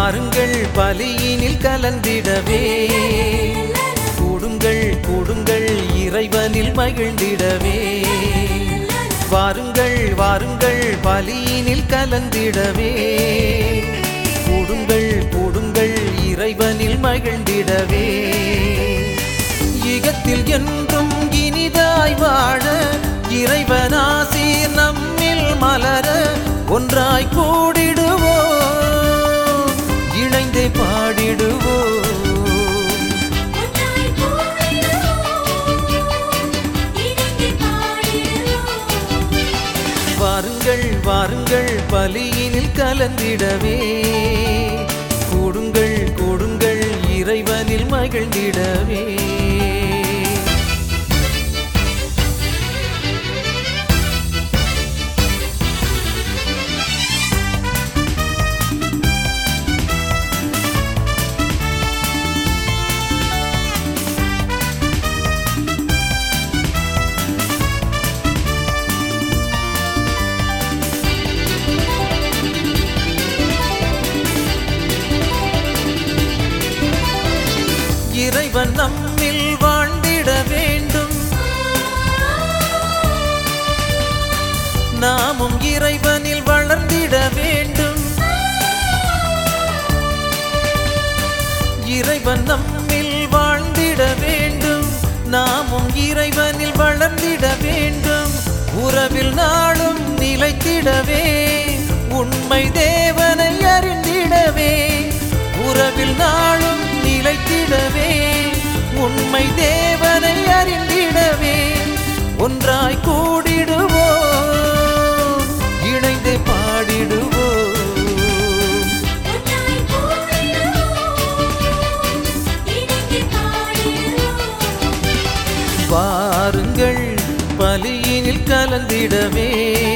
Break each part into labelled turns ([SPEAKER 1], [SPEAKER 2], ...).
[SPEAKER 1] வாருங்கள் பலியினில் கலந்திடவே கூடுங்கள் கூடுங்கள் இறைவனில் மகிழ்ந்திடவே வாருங்கள் வாருங்கள் பலியினில் கலந்திடவே கூடுங்கள் கூடுங்கள் இறைவனில் மகிழ்ந்திடவே ஈகத்தில் என்றும் இனிதாய் வாழ இறைவனாசீர் நம்மில் மலர ஒன்றாய் கூடிடுவோம் இணைந்தே பாடிடுவோம்
[SPEAKER 2] ஒன்றாய் கூடிடுவோம் இணைந்து பாடிடுவோம்
[SPEAKER 1] வாருங்கள் வாருங்கள் பலியினில் கலந்திடவே கூடுங்கள் கூடுங்கள் இறைவனில் மகிழ்ந்திடவே இறைவன் நம்மில் வாழ்ந்திட வேண்டும் நாமும் இறைவனில் வளர்ந்திட வேண்டும் இறைவன் நம்மில் வாழ்ந்திட வேண்டும் நாமும் இறைவனில் வளர்ந்திட வேண்டும் உறவில் நாளும் நிலைத்திடவே உண்மை தேவனை அறிந்திடவே உறவில் நாளும் நிலைத்திடவே உண்மை தேவனை அறிந்திடவே ஒன்றாய் கூடிடுவோம் இணைந்து பாடிடுவோம்
[SPEAKER 2] ஒன்றாய் கூடிடுவோம் இணைந்து பாடிடுவோம்
[SPEAKER 1] வாருங்கள் பலியினில் கலந்திடவே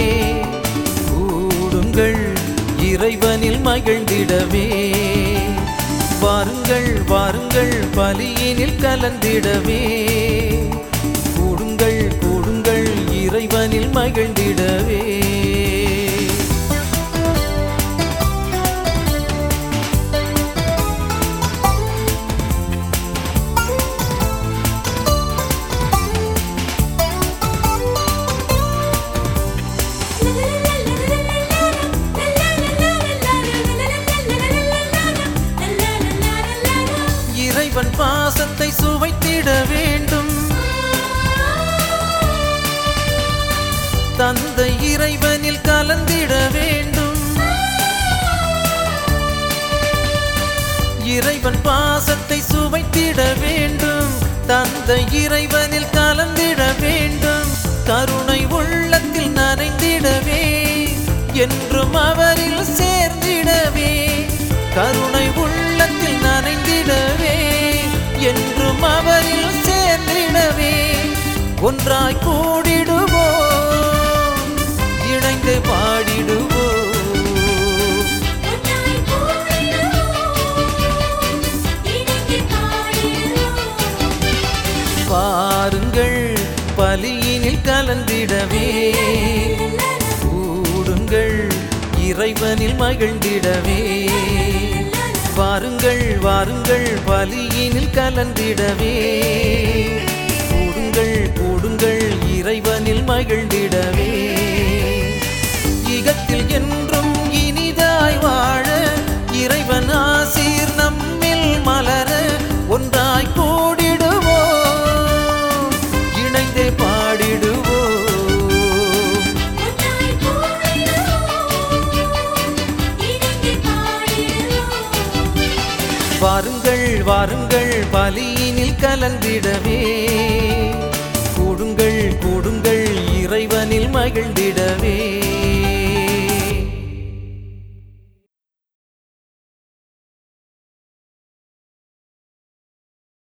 [SPEAKER 1] கூடுங்கள் இறைவனில் மகிழ்ந்திடவே வாருங்கள் வாருங்கள் பலியினில் கலந்திடவே கூடுங்கள் கூடுங்கள் இறைவனில் மகிழ்ந்திடவே இறைவன் பாசத்தை சுவைத்திட வேண்டும் தந்தை இறைவனில் கலந்திட வேண்டும் இறைவன் பாசத்தை சுவைத்திட வேண்டும் தந்தை இறைவனில் கலந்திட வேண்டும் கருணை உள்ளத்தில் நனைந்திடவே என்றும் அவரில் சேர்ந்திடவே கருணை உள்ளத்தில் நனைந்திடவே என்றும் அவரில் சேர்ந்திடவே ஒன்றாய் கூடிடுவோம் இணைந்து பாடிடுவோம்
[SPEAKER 2] ஒன்றாய் கூடிடுவோம் இணைந்து பாடிடுவோம்
[SPEAKER 1] பாருங்கள் பலியினில் கலந்திடவே கூடுங்கள் இறைவனில் மகிழ்ந்திடவே வாருங்கள் வாருங்கள் பலியினில் கலந்திடவே கூடுங்கள் கூடுங்கள் இறைவனில் மகிழ்ந்திடவே ஈகத்தில் என்றும் இனிதாய் வாழ இறைவன் ஆசீர் நம்மில் மலர ஒன்றாய் கூடிடுவோம் இணைந்தே பாடிடுவோம்
[SPEAKER 2] ஒன்றாய் கூடிடுவோம் இணைந்து பாடிடுவோம்
[SPEAKER 1] வாருங்கள் வாருங்கள் பலியினில் கலந்திடவே கூடுங்கள் கூடுங்கள் இறைவனில் மகிழ்ந்திடவே